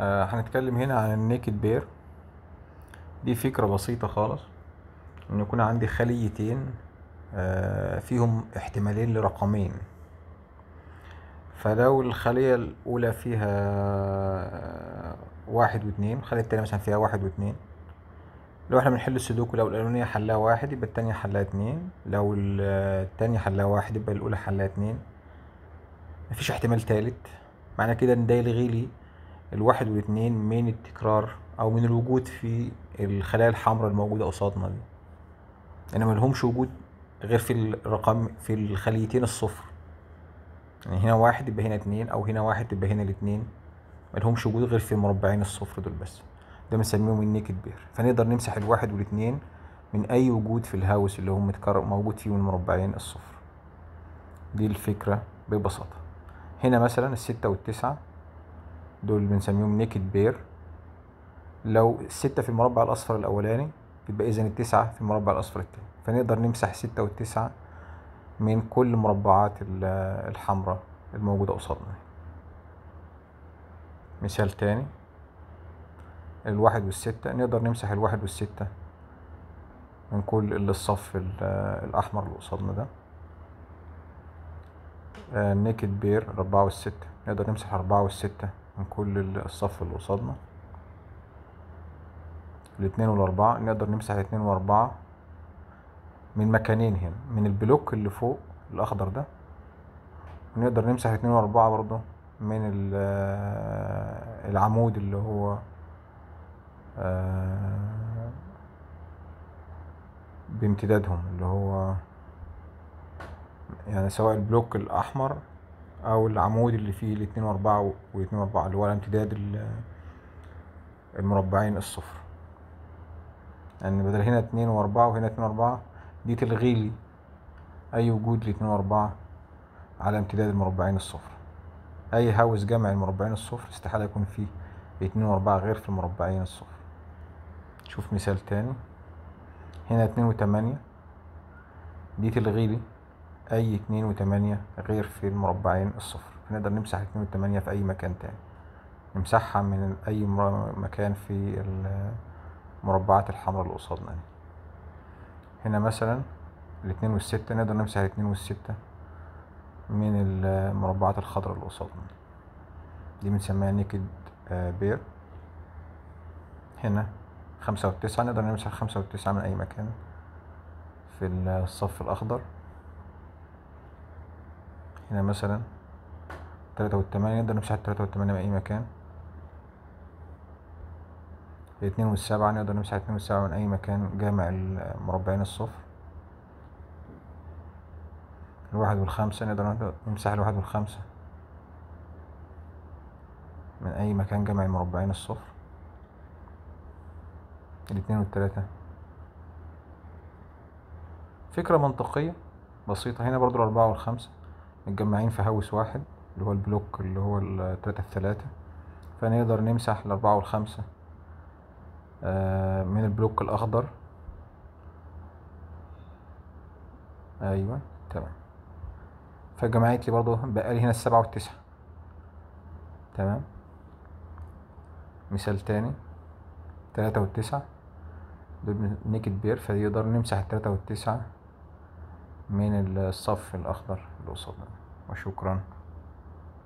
آه هنتكلم هنا عن النيكد بير دي فكرة بسيطة خالص ان يكون عندي خليتين آه فيهم احتمالين لرقمين فلو الخلية الأولى فيها واحد واتنين الخلية التانية مثلا فيها واحد واتنين لو احنا بنحل السودوكو لو الأولانية حلها واحد يبقى التانية حلها اتنين لو التانية حلها واحد يبقى الأولى حلها اتنين مفيش احتمال تالت معنى كده ان ده يلغي لي الواحد والاتنين من التكرار او من الوجود في الخلايا الحمراء الموجودة قصادنا دي انا ملهمش وجود غير في الرقم في الخليتين الصفر يعني هنا واحد يبقى هنا اتنين او هنا واحد يبقى هنا الاتنين ملهمش وجود غير في المربعين الصفر دول بس ده بنسميهم النيكد بير فنقدر نمسح الواحد والاتنين من اي وجود في الهاوس اللي هم متكرر موجود فيه من المربعين الصفر دي الفكرة ببساطة هنا مثلا الستة والتسعة دول بنسميهم نيكد بير لو الستة في المربع الأصفر الأولاني يبقى إذا التسعة في المربع الأصفر التاني فنقدر نمسح الستة والتسعة من كل مربعات الحمراء الموجودة قصادنا مثال تاني الواحد والستة نقدر نمسح الواحد والستة من كل الصف الأحمر اللي قصادنا ده نيكد بير الأربعة والستة نقدر نمسح الأربعة والستة من كل الصف اللي قصادنا الاتنين والأربعة نقدر نمسح الاتنين والأربعة من مكانين هنا من البلوك اللي فوق الأخضر ده ونقدر نمسح الاتنين والأربعة برضه من العمود اللي هو بامتدادهم اللي هو يعني سواء البلوك الأحمر أو العمود اللي فيه الاتنين وأربعة واتنين وأربعة اللي هو امتداد المربعين الصفر يعني بدل هنا اتنين وأربعة وهنا اتنين وأربعة دي تلغيلي أي وجود لاتنين وأربعة على امتداد المربعين الصفر أي هاوس جمع المربعين الصفر استحالة يكون فيه اتنين وأربعة غير في المربعين الصفر شوف مثال تاني هنا اتنين وتمانية دي تلغيلي أي اتنين وتمانية غير في المربعين الصفر فنقدر نمسح اتنين وتمانية في أي مكان تاني نمسحها من أي مكان في المربعات الحمراء اللي قصادنا دي هنا مثلا الاتنين والستة نقدر نمسح الاتنين والستة من المربعات الخضراء اللي قصادنا دي بنسميها نيكد بير هنا خمسة والتسعة نقدر نمسح خمسة والتسعة من أي مكان في الصف الأخضر هنا مثلا تلاتة والتمانية نقدر نمسح التلاتة والتمانية من أي مكان الاتنين والسبعة نقدر نمسح الاتنين والسبعة من أي مكان جامع المربعين الصفر الواحد والخمسة نقدر نمسح الواحد والخمسة من أي مكان جمع المربعين الصفر الاتنين والتلاتة فكرة منطقية بسيطة هنا برضو الأربعة والخمسة متجمعين في هاوس واحد اللي هو البلوك اللي هو التلاتة التلاتة فنقدر نمسح الأربعة والخمسة من البلوك الأخضر أيوة تمام فجمعت لي برضو بقالي هنا السبعة والتسعة تمام مثال تاني تلاتة والتسعة دول نيكد بير فيقدر نمسح التلاتة والتسعة من الصف الأخضر اللي قصادنا وشكرا